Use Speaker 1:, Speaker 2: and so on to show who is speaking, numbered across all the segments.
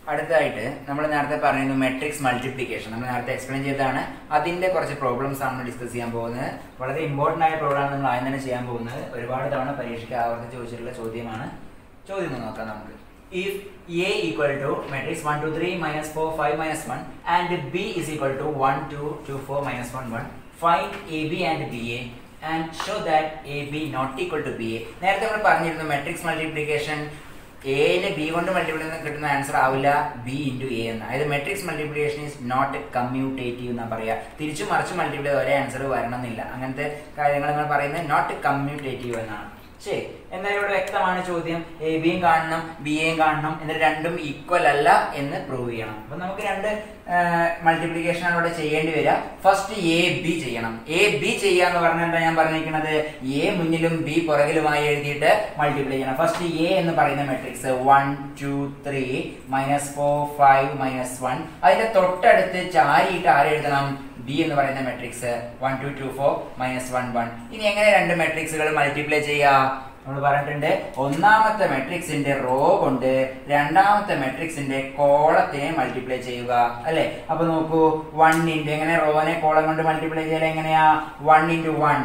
Speaker 1: അടുത്തതായിട്ട് നമ്മൾ നേരത്തെ പറയുന്നു മെട്രിക്സ് മൾട്ടിപ്ലിക്കേഷൻ നമ്മൾ നേരത്തെ എക്സ്പ്ലെയിൻ ചെയ്തതാണ് അതിന്റെ കുറച്ച് പ്രോബ്ലംസ് ആണ് ഡിസ്കസ് ചെയ്യാൻ പോകുന്നത് വളരെ ഇമ്പോർട്ടന്റ് ആയ പ്രോബ്ലം ആണ് നമ്മൾ ആദ്യം തന്നെ ചെയ്യാൻ പോകുന്നത് ഒരുപാട് തവണ പരീക്ഷയ്ക്ക് ആവർത്തിച്ച് ചോദിച്ചിട്ടുള്ള ചോദ്യമാണ് ചോദ്യം ഒന്ന് നോക്കാം നമുക്ക് if a equal to matrix 1 2 3 minus 4 5 minus 1 and b is equal to 1 2 2 4 minus 1 1 find ab and ba and show that ab not equal to ba നേരത്തെ നമ്മൾ പറഞ്ഞിരുന്നു മെട്രിക്സ് മൾട്ടിപ്ലിക്കേഷൻ എനെ ബി കൊണ്ട് മൾട്ടിപ്ലൈ കിട്ടുന്ന ആൻസർ ആവില്ല ബി ഇൻറ്റു എ എന്ന് അതായത് matrix multiplication is not commutative എന്നാ പറയാ തിരിച്ചു മറിച്ച് മൾട്ടിപ്ലൈ ഒരേ ആൻസർ വരണമെന്നില്ല അങ്ങനത്തെ കാര്യങ്ങൾ നമ്മൾ പറയുന്നത് നോട്ട് കമ്മ്യൂട്ടേറ്റീവ് എന്നാണ് ശരി എന്തായാലും ഇവിടെ വ്യക്തമാണ് ചോദ്യം എ ബിയും കാണണം ബി എയും കാണണം എന്നിട്ട് രണ്ടും ഈക്വൽ അല്ല എന്ന് പ്രൂവ് ചെയ്യണം അപ്പൊ നമുക്ക് രണ്ട് മൾട്ടിപ്ലിക്കേഷൻ ആണ് ഇവിടെ ചെയ്യേണ്ടി വരിക ഫസ്റ്റ് എ ബി ചെയ്യണം എ ബി ചെയ്യാന്ന് പറഞ്ഞാൽ എന്താ ഞാൻ പറഞ്ഞിരിക്കുന്നത് എ മുന്നിലും ബി പുറകിലുമായി എഴുതിയിട്ട് മൾട്ടിപ്ലൈ ചെയ്യണം ഫസ്റ്റ് എ എന്ന് പറയുന്ന matrix one two three minus four five minus one അതിന്റെ തൊട്ടടുത്ത് ചാരിയിട്ട് ആരെഴുതണം ബി എന്ന് പറയുന്ന matrix one two two four minus one one ഇനി എങ്ങനെ രണ്ട് മെട്രിക്സുകൾ മൾട്ടിപ്ലൈ ചെയ്യാം നമ്മൾ പറഞ്ഞിട്ടുണ്ട് ഒന്നാമത്തെ മെട്രിക്സിന്റെ റോ കൊണ്ട് രണ്ടാമത്തെ മെട്രിക്സിന്റെ കോളത്തിനെ മൾട്ടിപ്ലൈ ചെയ്യുക അല്ലെ അപ്പൊ നോക്കൂ വൺ ഇൻറ്റു എങ്ങനെ റോനെ കോളം കൊണ്ട് മൾട്ടിപ്ലൈ ചെയ്യൽ എങ്ങനെയാ one into one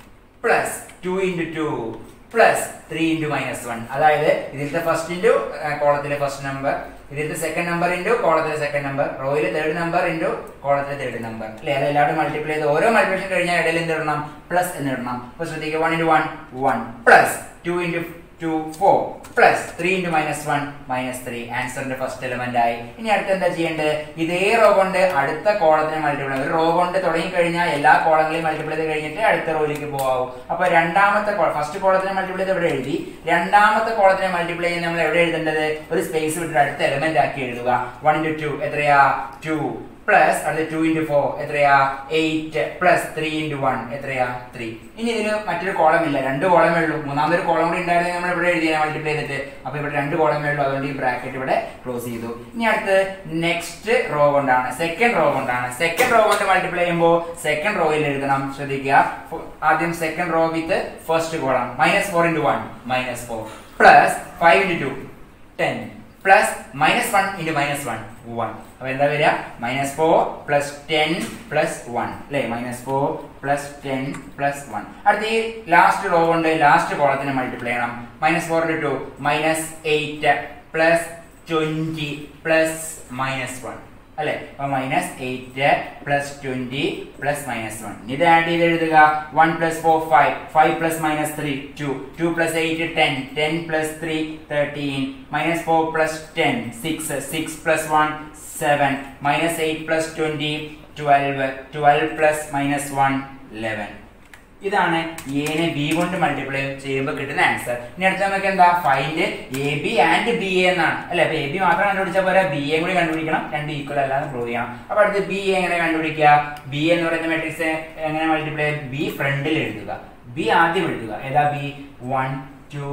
Speaker 1: plus two into two plus three into minus one അതായത് ഇതിലത്തെ ഫസ്റ്റ് ഇൻറ്റു കോളത്തിലെ ഫസ്റ്റ് നമ്പർ ഇതിലത്തെ സെക്കൻഡ് നമ്പർ ഇൻറ്റു കോളത്തിലെ സെക്കൻഡ് നമ്പർ റോയിലെ തേർഡ് നമ്പർ ഇൻറ്റു കോളത്തിലെ തേർഡ് നമ്പർ അല്ലെ അത് എല്ലാവരും മൾട്ടിപ്ലൈ ചെയ്ത് ഓരോ മൾട്ടിപ്ലിക്കേഷൻ കഴിഞ്ഞാൽ ഇടയിൽ എന്ത് ഇടണം പ്ലസ് എന്ന് ഇടണം അപ്പൊ ശ്രദ്ധിക്കുക one into one one plus two into two four plus three into minus one minus three ആൻസറിന്റെ ഫസ്റ്റ് എലമെന്റ് ആയി ഇനി അടുത്ത് എന്താ ചെയ്യേണ്ടത് ഇതേ റോ കൊണ്ട് അടുത്ത കോളത്തിനെ മൾട്ടിപ്ലൈ ഒരു റോ കൊണ്ട് തുടങ്ങി കഴിഞ്ഞാൽ എല്ലാ കോളങ്ങളെയും മൾട്ടിപ്ലൈ ചെയ്ത് കഴിഞ്ഞിട്ട് അടുത്ത റോയിലേക്ക് പോകാവൂ അപ്പൊ രണ്ടാമത്തെ ഫസ്റ്റ് കോളത്തിനെ മൾട്ടിപ്ലൈ ചെയ്ത് ഇവിടെ എഴുതി രണ്ടാമത്തെ കോളത്തിനെ മൾട്ടിപ്ലൈ ചെയ്ത് നമ്മൾ എവിടെ എഴുതേണ്ടത് ഒരു സ്പേസ് വിട്ടിട്ട് അടുത്ത എലമെന്റ് ആക്കി എഴുതുക വൺ ഇൻറ്റു ടു എത്രയാ ടു പ്ലസ് അടുത്ത ടു ഇൻറ്റു ഫോർ എത്രയാ eight plus three into one എത്രയാ ത്രീ ഇനി ഇതിന് മറ്റൊരു കോളം ഇല്ല രണ്ട് കോളമേ ഉള്ളൂ മൂന്നാമതൊരു കോളം കൂടി ഉണ്ടായിരുന്നെങ്കിൽ നമ്മൾ ഇവിടെ എഴുതിയാൽ മൾട്ടിപ്ലൈ ചെയ്തിട്ട് അപ്പൊ ഇവിടെ രണ്ട് കോളമേ ഉള്ളൂ അതുകൊണ്ട് ഈ ബ്രാക്കറ്റ് ഇവിടെ ക്ലോസ് ചെയ്തു ഇനി അടുത്ത് നെക്സ്റ്റ് റോ കൊണ്ടാണ് സെക്കൻഡ് റോ കൊണ്ടാണ് സെക്കൻഡ് റോ കൊണ്ട് മൾട്ടിപ്ലൈ ചെയ്യുമ്പോൾ സെക്കൻഡ് റോയിൽ എഴുതണം ശ്രദ്ധിക്കുക ആദ്യം second row with first column minus four into one minus four plus five into two ten plus minus one into minus one one അപ്പൊ എന്താ വരിക minus four plus ten plus one അല്ലെ minus four plus ten plus one അടുത്ത ഈ last row കൊണ്ട് last കോളത്തിന് multiply ചെയ്യണം minus four into two minus eight plus twenty plus minus one അല്ലെ അപ്പൊ minus eight plus twenty plus minus one ഇത് add ചെയ്ത് എഴുതുക one plus four five five plus minus three two two plus eight ten ten plus three thirteen minus four plus ten six six plus one seven minus eight plus twenty twelve twelve plus minus one eleven ഇതാണ് എനെ B കൊണ്ട് multiply ചെയ്യുമ്പോൾ കിട്ടുന്ന answer ഇനി അടുത്ത നമുക്ക് എന്താ find A B and B A എന്നാണ് അല്ലെ അപ്പൊ എ ബി മാത്രം കണ്ടുപിടിച്ചാൽ പോരാ ബി എ കൂടി കണ്ടുപിടിക്കണം രണ്ട് ഈക്വൽ അല്ലാതെ പ്രൂവ് ചെയ്യണം അപ്പൊ അടുത്ത് ബി എ എങ്ങനെ കണ്ടുപിടിക്കുക ബി എന്ന് പറയുന്ന മെട്രിക്സ് എങ്ങനെ മൾട്ടിപ്ലൈ ബി ഫ്രണ്ടിൽ എഴുതുക ബി ആദ്യം എഴുതുക ഏതാ B one two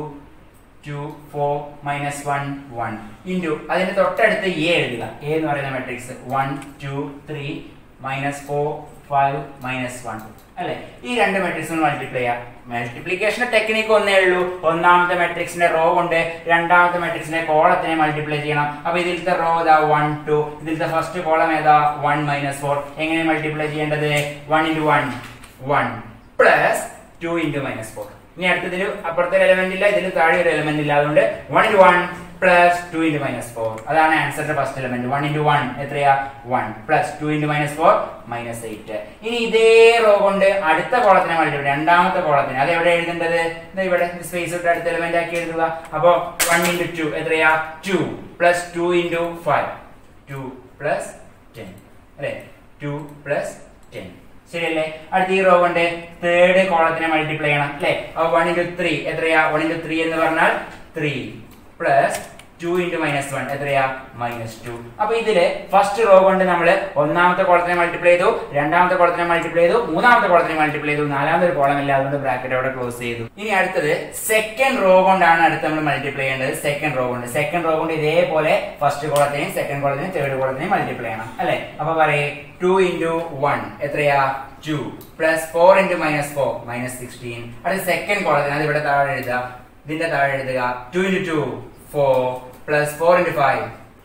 Speaker 1: two four minus one one into അതിന്റെ തൊട്ടടുത്ത് എ എഴുതുക എ എന്ന് പറയുന്ന matrix one two three minus four five minus one അല്ലെ ഈ രണ്ട് മെട്രിക്സും മൾട്ടിപ്ലൈ ചെയ്യാം മൾട്ടിപ്ലിക്കേഷന്റെ ടെക്നിക്ക് ഒന്നേ ഉള്ളൂ ഒന്നാമത്തെ മെട്രിക്സിന്റെ റോ കൊണ്ട് രണ്ടാമത്തെ മെട്രിക്സിന്റെ കോളത്തിനെ മൾട്ടിപ്ലൈ ചെയ്യണം അപ്പൊ ഇതിലത്തെ റോ ഏതാ വൺ ടു ഇതിലത്തെ ഫസ്റ്റ് കോളം ഏതാ വൺ മൈനസ് ഫോർ എങ്ങനെ മൾട്ടിപ്ലൈ ചെയ്യേണ്ടത് one into one one plus two into minus four ഇനി അടുത്തതിൽ അപ്പുറത്തെ എലമെന്റ് ഇല്ല ഇതിൽ താഴെ ഒരു എലമെന്റ് ഇല്ല അതുകൊണ്ട് one into one plus two into minus four അതാണ് ആൻസറിന്റെ first element one into one എത്രയാ one plus two into minus four minus eight ഇനി ഇതേ റോ കൊണ്ട് അടുത്ത കോളത്തിനെ മൾട്ടിപ്ലൈ രണ്ടാമത്തെ കോളത്തിന് അത് എവിടെ എഴുതേണ്ടത് ദേ ഇവിടെ സ്പേസ് ഇട്ട് അടുത്ത എലമെന്റ് ആക്കി എഴുതുക അപ്പോ വൺ ഇൻറ്റു ടു എത്രയാ two plus two into five two plus ten അല്ലെ ടു പ്ലസ് ടെൻ ശരിയല്ലേ അടുത്ത ഈ റോ കൊണ്ട് തേർഡ് കോളത്തിനെ മൾട്ടിപ്ലൈ ചെയ്യണം അല്ലെ അപ്പൊ വൺ ഇൻറ്റു ത്രീ എത്രയാ വൺ ഇൻറ്റു ത്രീ എന്ന് പറഞ്ഞാൽ three plus two into minus one എത്രയാ മൈനസ് ടു അപ്പൊ ഇതില് ഫസ്റ്റ് റോ കൊണ്ട് നമ്മൾ ഒന്നാമത്തെ കോളത്തിനെ മൾട്ടിപ്ലൈ ചെയ്തു രണ്ടാമത്തെ കോളത്തിനെ മൾട്ടിപ്ലൈ ചെയ്തു മൂന്നാമത്തെ കോളത്തിനെ മൾട്ടിപ്ലൈ ചെയ്തു നാലാമത്തെ ഒരു കോളം ഇല്ല അതുകൊണ്ട് ബ്രാക്കറ്റ് അവിടെ ക്ലോസ് ചെയ്തു ഇനി അടുത്തത് സെക്കൻഡ് റോ കൊണ്ടാണ് അടുത്ത് നമ്മൾ മൾട്ടിപ്ലൈ ചെയ്യേണ്ടത് സെക്കൻഡ് റോ കൊണ്ട് സെക്കൻഡ് റോ കൊണ്ട് ഇതേപോലെ ഫസ്റ്റ് കോളത്തിനെയും സെക്കൻഡ് കോളത്തിനെയും തേർഡ് കോളത്തിനെയും മൾട്ടിപ്ലൈ ചെയ്യണം അല്ലെ അപ്പൊ പറയേ ടു ഇൻറ്റു വൺ എത്രയാ two plus four into minus four minus sixteen അടുത്ത സെക്കൻഡ് കോളത്തിന് അത് ഇവിടെ താഴെ എഴുതുക ഇതിന്റെ താഴെ എഴുതുക two into two four plus four into five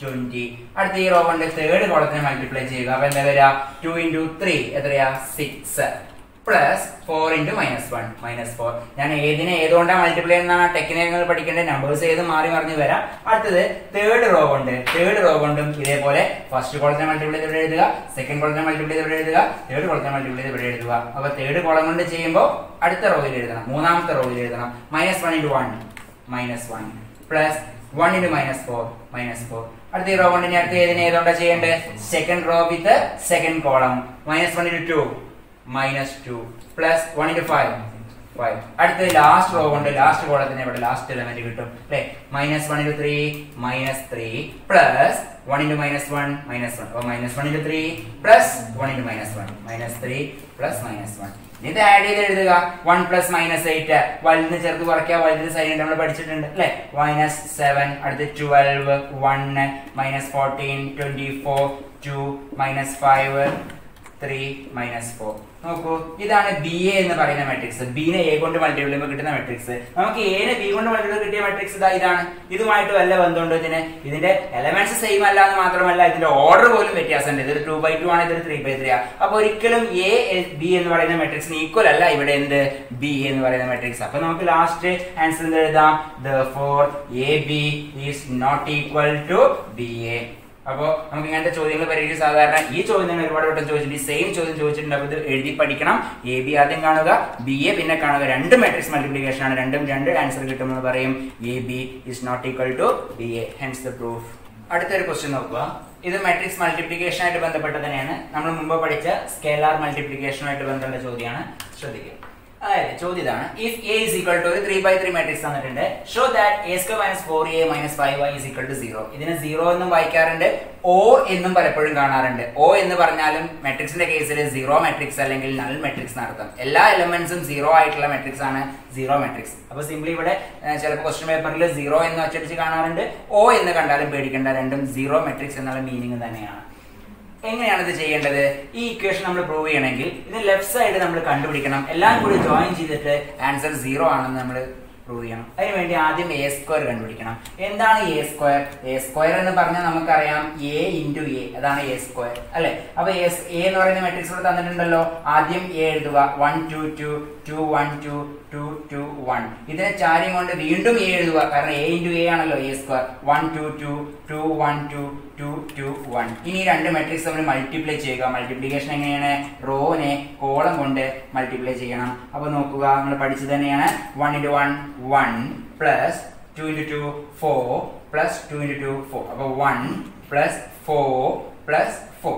Speaker 1: twenty അടുത്ത ഈ റോ കൊണ്ട് തേർഡ് കോളത്തിനെ മൾട്ടിപ്ലൈ ചെയ്യുക അപ്പൊ എന്താ വരിക ടു ഇൻറ്റു ത്രീ എത്രയാ six plus four into minus one minus four ഞാൻ ഏതിനെ ഏതുകൊണ്ടാണ് മൾട്ടിപ്ലൈ ചെയ്യുന്ന ടെക്നിക്കുകൾ പഠിക്കേണ്ട നമ്പേഴ്സ് ഏത് മാറി മറിഞ്ഞ് വരാം അടുത്തത് തേർഡ് റോ കൊണ്ട് തേർഡ് റോ കൊണ്ടും ഇതേപോലെ ഫസ്റ്റ് കോളത്തിനെ മൾട്ടിപ്ലൈ ചെയ്ത് ഇവിടെ എഴുതുക സെക്കൻഡ് കോളത്തിനെ മൾട്ടിപ്ലൈ ചെയ്ത് ഇവിടെ എഴുതുക തേർഡ് കോളത്തിനെ മൾട്ടിപ്ലൈ ചെയ്ത് ഇവിടെ എഴുതുക അപ്പൊ തേർഡ് കോളം കൊണ്ട് ചെയ്യുമ്പോൾ അടുത്ത റോയിൽ എഴുതണം മൂന്നാമത്തെ റോയിൽ എഴുതണം minus one into one minus one plus one into minus four minus four അടുത്ത ഈ റോ കൊണ്ട് ഇനി അടുത്ത ഏതിനെ ഏതുകൊണ്ടാണ് ചെയ്യേണ്ടത് second row with second column minus one into two minus two plus one into five five അടുത്തത് ലാസ്റ്റ് റോ കൊണ്ട് ലാസ്റ്റ് കോളത്തിന് ഇവിടെ ലാസ്റ്റ് എലമെന്റ് കിട്ടും അല്ലെ minus one into three minus three plus one into minus one minus one അപ്പൊ minus one into three plus one into minus one minus three plus minus one ഇത് add ചെയ്ത് എഴുതുക one plus minus eight വലുതിന് ചേർത്ത് കുറയ്ക്കുക വലുതിന് side നമ്മൾ പഠിച്ചിട്ടുണ്ട് അല്ലെ മൈനസ് സെവൻ അടുത്ത് twelve one minus fourteen twenty four two minus five three minus four നോക്കൂ ഇതാണ് ബി എ എന്ന് പറയുന്ന മെട്രിക്സ് ബിനെ എ കൊണ്ട് മൾട്ടിപ്ലൈ ചെയ്യുമ്പോൾ കിട്ടുന്ന മെട്രിക്സ് നമുക്ക് എനെ ബി കൊണ്ട് മൾട്ടിപ്ലൈ കിട്ടിയ മെട്രിക്സ് ഇതാ ഇതാണ് ഇതുമായിട്ട് വല്ല ബന്ധമുണ്ടോ ഇതിന് ഇതിന്റെ എലമെന്റ്സ് സെയിം അല്ല എന്ന് മാത്രമല്ല ഇതിന്റെ ഓർഡർ പോലും വ്യത്യാസമുണ്ട് ഇതൊരു ടു ബൈ ടു ആണ് ഇതൊരു ത്രീ ബൈ ത്രീ ആണ് അപ്പൊ ഒരിക്കലും എ ബി എന്ന് പറയുന്ന മെട്രിക്സിന് ഈക്വൽ അല്ല ഇവിടെ എന്ത് ബി എന്ന് പറയുന്ന മെട്രിക്സ് അപ്പൊ നമുക്ക് ലാസ്റ്റ് ആൻസർ എന്ത് എഴുതാം therefore A B is not equal to B A അപ്പോ നമുക്ക് ഇങ്ങനത്തെ ചോദ്യങ്ങൾ പരീക്ഷ സാധാരണ ഈ ചോദ്യം തന്നെ ഒരുപാട് വട്ടം ചോദിച്ചിട്ടുണ്ട് സെയിം ചോദ്യം ചോദിച്ചിട്ടുണ്ട് അപ്പൊ ഇത് എഴുതി പഠിക്കണം എ ബി ആദ്യം കാണുക ബി എ പിന്നെ കാണുക രണ്ട് മാട്രിക്സ് മൾട്ടിപ്ലിക്കേഷൻ ആണ് രണ്ടും രണ്ട് ആൻസർ കിട്ടുമെന്ന് പറയും A B is not equal to B A hence the proof അടുത്തൊരു ക്വസ്റ്റ്യൻ നോക്കുക ഇത് മാട്രിക്സ് മൾട്ടിപ്ലിക്കേഷൻ ആയിട്ട് ബന്ധപ്പെട്ട് തന്നെയാണ് നമ്മൾ മുമ്പ് പഠിച്ച സ്കേലാർ മൾട്ടിപ്ലിക്കേഷനുമായിട്ട് ബന്ധമുള്ള ചോദ്യമാണ് ശ്രദ്ധിക്കുക അതായത് ചോദ്യം ഇതാണ് if A is equal to ഒരു ത്രീ ബൈ ത്രീ മാട്രിക്സ് തന്നിട്ടുണ്ട് show that A square minus four A minus five Y is equal to zero ഇതിനെ സീറോ എന്നും വായിക്കാറുണ്ട് ഓ എന്നും പലപ്പോഴും കാണാറുണ്ട് ഓ എന്ന് പറഞ്ഞാലും മെട്രിക്സിന്റെ കേസിൽ സീറോ മെട്രിക്സ് അല്ലെങ്കിൽ നൾ മെട്രിക്സ് നടത്തും എല്ലാ എലമെന്റ്സും സീറോ ആയിട്ടുള്ള മെട്രിക്സ് ആണ് സീറോ മെട്രിക്സ് അപ്പൊ സിംപ്ലി ഇവിടെ ചിലപ്പോൾ ക്വസ്റ്റ്യൻ പേപ്പറിൽ സീറോ എന്ന് അച്ചടിച്ച് കാണാറുണ്ട് ഓ എന്ന് കണ്ടാലും പേടിക്കേണ്ട രണ്ടും സീറോ മെട്രിക്സ് എന്നുള്ള മീനിങ് തന്നെയാണ് എങ്ങനെയാണ് ഇത് ചെയ്യേണ്ടത് ഈ ഇക്വേഷൻ നമ്മൾ പ്രൂവ് ചെയ്യണമെങ്കിൽ ഇത് ലെഫ്റ്റ് സൈഡ് നമ്മൾ കണ്ടുപിടിക്കണം എല്ലാം കൂടി ജോയിൻ ചെയ്തിട്ട് ആൻസർ സീറോ ആണെന്ന് നമ്മൾ പ്രൂവ് ചെയ്യണം അതിനുവേണ്ടി ആദ്യം എ സ്ക്വയർ കണ്ടുപിടിക്കണം എന്താണ് എ സ്ക്വയർ എ സ്ക്വയർ എന്ന് പറഞ്ഞാൽ നമുക്കറിയാം എ ഇൻറ്റു എ അതാണ് എ സ്ക്വയർ അല്ലെ അപ്പൊ എ എന്ന് പറയുന്ന മെട്രിക്സ് ഇവിടെ തന്നിട്ടുണ്ടല്ലോ ആദ്യം എ എഴുതുക one two two two one two two two one ഇതിനെ ചാരിയും കൊണ്ട് വീണ്ടും എ എഴുതുക കാരണം എ ഇൻറ്റു എ ആണല്ലോ A square one two two two one two two two one ഇനി ഈ രണ്ട് മെട്രിക്സ് നമ്മൾ മൾട്ടിപ്ലൈ ചെയ്യുക മൾട്ടിപ്ലിക്കേഷൻ എങ്ങനെയാണ് റോനെ കോളം കൊണ്ട് മൾട്ടിപ്ലൈ ചെയ്യണം അപ്പൊ നോക്കുക നമ്മൾ പഠിച്ചത് തന്നെയാണ് one into one one plus two into two four plus two into two four അപ്പൊ one plus four plus four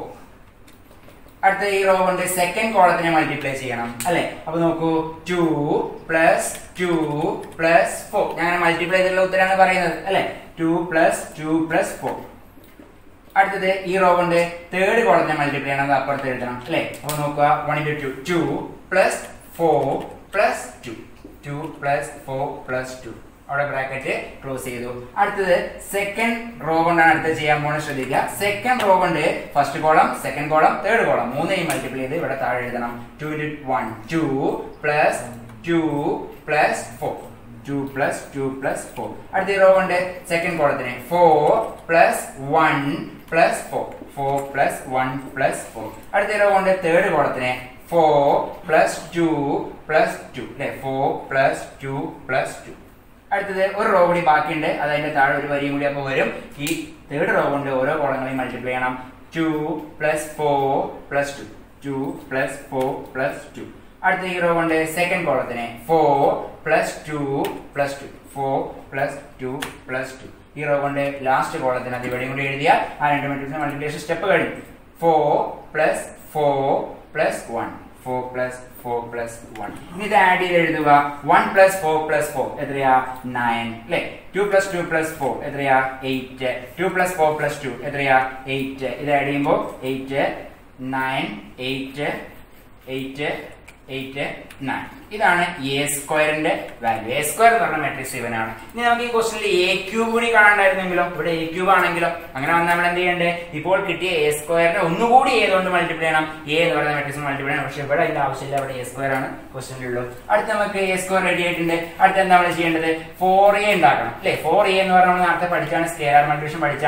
Speaker 1: അടുത്ത ഈ റോ കൊണ്ട് സെക്കൻഡ് കോളത്തിനെ മൾട്ടിപ്ലൈ ചെയ്യണം അല്ലെ അപ്പൊ നോക്കൂ two plus two plus four ഞാൻ മൾട്ടിപ്ലൈ ചെയ്തിട്ടുള്ള ഉത്തരമാണ് പറയുന്നത് അല്ലെ two plus two plus four അടുത്തത് ഈ റോ കൊണ്ട് തേർഡ് കോളത്തിനെ മൾട്ടിപ്ലൈ ചെയ്യണം അത് അപ്പുറത്ത് എഴുതണം അല്ലെ അപ്പൊ നോക്കുക one into two two plus four plus two two plus four plus two അവിടെ ബ്രാക്കറ്റ് ക്ലോസ് ചെയ്തു അടുത്തത് സെക്കൻഡ് റോ കൊണ്ടാണ് അടുത്തത് ചെയ്യാൻ പോകുന്നത് ശ്രദ്ധിക്കുക സെക്കൻഡ് റോ കൊണ്ട് first column second column third column മൂന്നെയും മൾട്ടിപ്ലൈ ചെയ്ത് ഇവിടെ താഴെ എഴുതണം two into one two plus two plus four two plus two plus four അടുത്ത റോ കൊണ്ട് സെക്കൻഡ് കോളത്തിന് four plus one plus four four plus one plus four അടുത്ത row കൊണ്ട് തേർഡ് കോളത്തിന് four plus two plus two അല്ലെ four plus two plus two അടുത്തത് ഒരു raw കൂടി ബാക്കിയുണ്ട് അത് അതിന്റെ താഴെ ഒരു വരിയും കൂടി അപ്പോൾ വരും ഈ തേർഡ് റോ കൊണ്ട് ഓരോ കോളങ്ങളെയും മൾട്ടിപ്ലൈ ചെയ്യണം two plus four plus two two plus four plus two അടുത്ത ഈ റോ കൊണ്ട് സെക്കൻഡ് കോളത്തിന് four plus two plus two four plus two plus two ഈ റോ കൊണ്ട് ലാസ്റ്റ് കോളത്തിന് അത് ഇവിടെയും കൂടി എഴുതിയ ആ രണ്ട് മെട്രിക്സിന് മൾട്ടിപ്ലിക്കേഷൻ സ്റ്റെപ്പ് കഴിഞ്ഞു four plus four plus one four plus four plus one ഇനി ഇത് ആഡ് ചെയ്ത് എഴുതുക one plus four plus four എത്രയാ നയൻ അല്ലെ two plus two plus four എത്രയാ eight two plus four plus two എത്രയാ എയ്റ്റ് ഇത് ആഡ് ചെയ്യുമ്പോൾ eight nine eight eight eight nine ഇതാണ് എ സ്ക്വയറിന്റെ വാല്യൂ എ സ്ക്വയർ എന്ന് പറഞ്ഞ മെട്രിക്സ് ഇവനാണ് ഇനി നമുക്ക് ഈ ക്വസ്റ്റിനിൽ എ ക്യൂബ് കൂടി കാണണ്ടായിരുന്നെങ്കിലോ ഇവിടെ എ ക്യൂബ് ആണെങ്കിലോ അങ്ങനെ വന്നാൽ നമ്മൾ എന്ത് ചെയ്യണ്ടേ ഇപ്പോൾ കിട്ടിയ എ സ്ക്വയറിനെ ഒന്നുകൂടി ഏതുകൊണ്ട് മൾട്ടിപ്ലൈ ചെയ്യണം എ എന്ന് പറയുന്ന മെട്രിക്സ് മൾട്ടിപ്ലൈ ചെയ്യണം പക്ഷെ ഇവിടെ അതിന്റെ ആവശ്യമില്ല അവിടെ എ സ്ക്വയർ ആണ് ക്വസ്റ്റിനുള്ളൂ അടുത്ത നമുക്ക് എ സ്ക്വയർ റെഡി ആയിട്ടുണ്ട് അടുത്ത എന്താ നമ്മൾ ചെയ്യേണ്ടത് ഫോർ എ ഉണ്ടാക്കണം അല്ലെ ഫോർ എ എന്ന് പറഞ്ഞാൽ നമ്മൾ നേരത്തെ പഠിച്ചാണ് സ്കെയർ മൾട്ടിപ്ലിക്കേഷൻ പഠിച്ചാണ്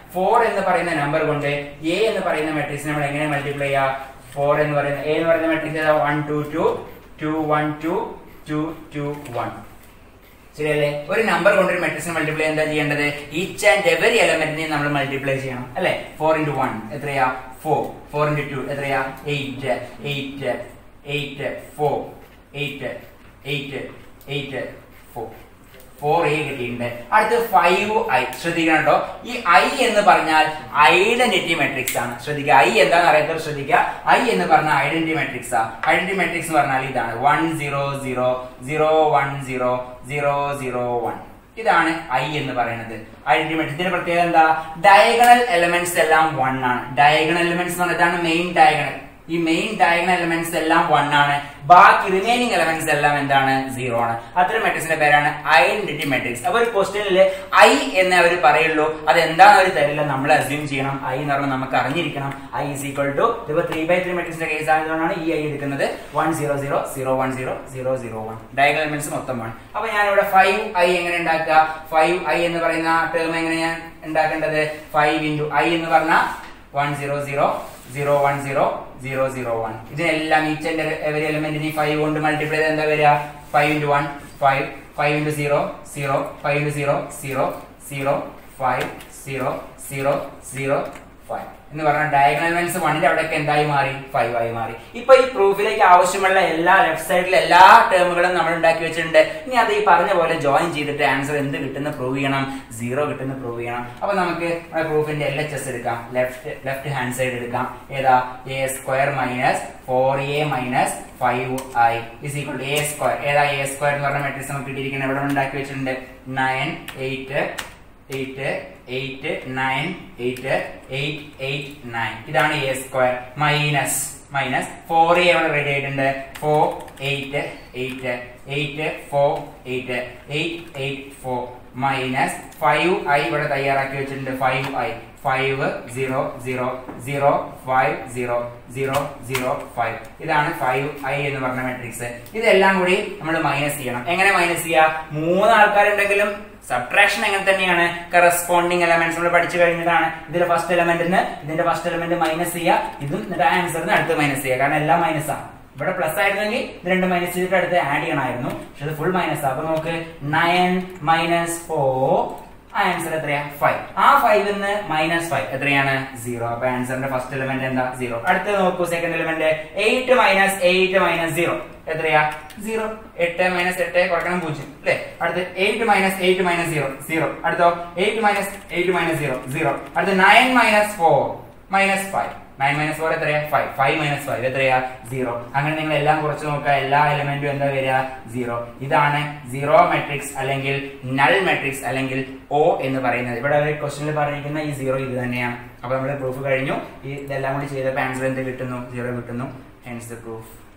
Speaker 1: ഫോർ എന്ന് പറയുന്ന നമ്പർ കൊണ്ട് എ എന്ന് പറയുന്ന മെട്രിക്സ് നമ്മൾ എങ്ങനെ മൾട്ടിപ്ലൈ ചെയ്യാം ഫോർ എന്ന് പറയുന്ന എ എന്ന് പറയുന്ന matrix one two two two one two two two one ശരിയല്ലേ ഒരു നമ്പർ കൊണ്ട് ഒരു മെട്രിക്സ് മൾട്ടിപ്ലൈ എന്താ ചെയ്യേണ്ടത് ഈച്ച് ആൻഡ് എവറി എലമെന്റിനെ നമ്മൾ മൾട്ടിപ്ലൈ ചെയ്യണം അല്ലെ ഫോർ ഇന്റു വൺ എത്രയാ ഫോർ ഫോർ ഇന്റു ടു എത്രയാ eight eight eight four eight eight eight four four A കിട്ടിയിട്ടുണ്ട് അടുത്ത് ഫൈവ് ഐ ശ്രദ്ധിക്കണം കേട്ടോ ഈ ഐ എന്ന് പറഞ്ഞാൽ ഐഡന്റിറ്റി മെട്രിക്സ് ആണ് ശ്രദ്ധിക്കുക ഐ എന്താണെന്ന് അറിയാത്തവർ ശ്രദ്ധിക്കുക ഐ എന്ന് പറഞ്ഞാൽ ഐഡന്റിറ്റി മെട്രിക്സ് ആ ഐഡന്റിറ്റി മെട്രിക്സ് എന്ന് പറഞ്ഞാൽ ഇതാണ് one zero zero zero one zero zero zero one ഇതാണ് ഐ എന്ന് പറയുന്നത് ഐഡന്റിറ്റി മെട്രിക്സ് ഇതിന്റെ പ്രത്യേകത എന്താ ഡയഗണൽ എലമെന്റ്സ് എല്ലാം വൺ ആണ് ഡയഗണൽ എലമെന്റ്സ് എന്ന് പറഞ്ഞാൽ ഇതാണ് മെയിൻ ഡയഗണൽ ഈ മെയിൻ ഡയഗണൽ എലമെന്റ്സ് എല്ലാം വൺ ആണ് ബാക്കി റിമൈനിങ് എലമെന്റ്സ് എല്ലാം എന്താണ് സീറോ ആണ് അത്തരം മെട്രിക്സിന്റെ പേരാണ് ഐഡന്റിറ്റി മെട്രിക്സ് അപ്പൊ ഒരു ക്വസ്റ്റ്യനിൽ ഐ എന്ന് അവർ പറയുള്ളൂ അത് എന്താണെന്ന് അവർ തരില്ല നമ്മൾ അസ്യൂം ചെയ്യണം ഐ എന്ന് പറഞ്ഞാൽ നമുക്ക് അറിഞ്ഞിരിക്കണം ഐ ഇസ് ഈക്വൽ ടു ഇപ്പൊ ത്രീ ബൈ ത്രീ മെട്രിക്സിന്റെ കേസ് ആയതുകൊണ്ടാണ് ഈ ഐ എടുക്കുന്നത് one zero zero zero one zero zero zero one diagonal elements മൊത്തം വൺ അപ്പൊ ഞാൻ ഇവിടെ ഫൈവ് ഐ എങ്ങനെ ഉണ്ടാക്കുക ഫൈവ് ഐ എന്ന് പറയുന്ന ടേം എങ്ങനെ ഞാൻ ഉണ്ടാക്കേണ്ടത് ഫൈവ് ഇൻറ്റു ഐ എന്ന് പറഞ്ഞാൽ one zero zero zero one zero zero zero one ഇതിനെല്ലാം ഈച്ച് ആൻഡ് എവരി എലമെന്റിന് ഫൈവ് കൊണ്ട് മൾട്ടിപ്ലൈ ചെയ്ത് എന്താ വരിക five into one five five into zero zero five into zero zero zero five zero zero zero five എന്ന് പറഞ്ഞാൽ diagonal elements വണ്ണിന്റെ അവിടെയൊക്കെ എന്തായി മാറി ഫൈവ് ആയി മാറി ഇപ്പൊ ഈ പ്രൂഫിലേക്ക് ആവശ്യമുള്ള എല്ലാ ലെഫ്റ്റ് സൈഡിലെ എല്ലാ ടേമുകളും നമ്മൾ ഉണ്ടാക്കി വെച്ചിട്ടുണ്ട് ഇനി അത് ഈ പറഞ്ഞ പോലെ ജോയിൻ ചെയ്തിട്ട് ആൻസർ എന്ത് കിട്ടുന്ന പ്രൂവ് ചെയ്യണം സീറോ കിട്ടുന്ന പ്രൂവ് ചെയ്യണം അപ്പൊ നമുക്ക് പ്രൂഫിന്റെ എൽ എച്ച് എസ് എടുക്കാം ലെഫ്റ്റ് ലെഫ്റ്റ് ഹാൻഡ് സൈഡ് എടുക്കാം ഏതാ A square minus four A minus five I is equal A square ഏതാ എ സ്ക്വയർ എന്ന് പറഞ്ഞ മെട്രിക്സ് നമുക്ക് കിട്ടിയിരിക്കുന്നത് ഇവിടെ ഉണ്ടാക്കി വെച്ചിട്ടുണ്ട് nine eight eight eight nine eight eight eight nine ഇതാണ് A square minus minus four A അവിടെ റെഡി ആയിട്ടുണ്ട് four eight eight eight four eight eight eight four minus five I ഇവിടെ തയ്യാറാക്കി വെച്ചിട്ടുണ്ട് five I five zero zero zero five zero zero zero five ഇതാണ് five I എന്ന് പറഞ്ഞ matrix ഇതെല്ലാം കൂടി നമ്മൾ മൈനസ് ചെയ്യണം എങ്ങനെ മൈനസ് ചെയ്യുക മൂന്ന് ആൾക്കാരുണ്ടെങ്കിലും സബ്ട്രാക്ഷൻ എങ്ങനെ തന്നെയാണ് കറസ്പോണ്ടിങ് എലമെന്റ്സ് നമ്മൾ പഠിച്ചു കഴിഞ്ഞതാണ് ഇതിന്റെ ഫസ്റ്റ് എലമെന്റിന് ഇതിന്റെ ഫസ്റ്റ് എലമെന്റ് മൈനസ് ചെയ്യുക ഇതും എന്നിട്ട് ആൻസറിന് അടുത്ത് മൈനസ് ചെയ്യുക കാരണം എല്ലാം മൈനസ് ആണ് ഇവിടെ പ്ലസ് ആയിരുന്നെങ്കിൽ ഇത് രണ്ട് മൈനസ് ചെയ്തിട്ട് അടുത്ത് ആഡ് ചെയ്യണമായിരുന്നു പക്ഷെ ഇത് ഫുൾ മൈനസ് അപ്പൊ നമുക്ക് നയൻ മൈനസ് ഫോർ ആൻസർ എത്രയാ ഫൈവ് ആ ഫൈവിന്ന് മൈനസ് ഫൈവ് എത്രയാണ് സീറോ അപ്പൊ ആൻസറിന്റെ ഫസ്റ്റ് എലിമെന്റ് എന്താ സീറോ അടുത്ത് നോക്കൂ second element eight minus eight minus zero എത്രയാ സീറോ എട്ട് മൈനസ് എട്ട് കുറക്കണം പൂജ്യം അല്ലെ അടുത്ത് eight minus eight minus zero zero അടുത്തോ eight minus eight minus zero zero അടുത്ത് nine minus four minus five nine minus four എത്രയാ ഫൈവ് ഫൈവ് മൈനസ് ഫൈവ് എത്രയാ സീറോ അങ്ങനെ നിങ്ങൾ എല്ലാം കുറച്ച് നോക്കുക എല്ലാ എലിമെന്റും എന്താ വരിക സീറോ ഇതാണ് സീറോ മെട്രിക്സ് അല്ലെങ്കിൽ നൾ മെട്രിക്സ് അല്ലെങ്കിൽ ഓ എന്ന് പറയുന്നത് ഇവിടെ ഒരു ക്വസ്റ്റനിൽ പറഞ്ഞിരിക്കുന്ന ഈ സീറോ ഇത് തന്നെയാണ് അപ്പൊ നമ്മൾ പ്രൂഫ് കഴിഞ്ഞു ഈ ഇതെല്ലാം കൂടി ചെയ്തപ്പോൾ ആൻസർ എന്ത് കിട്ടുന്നു സീറോ കിട്ടുന്നു ഹെൻസ് ദ പ്രൂഫ്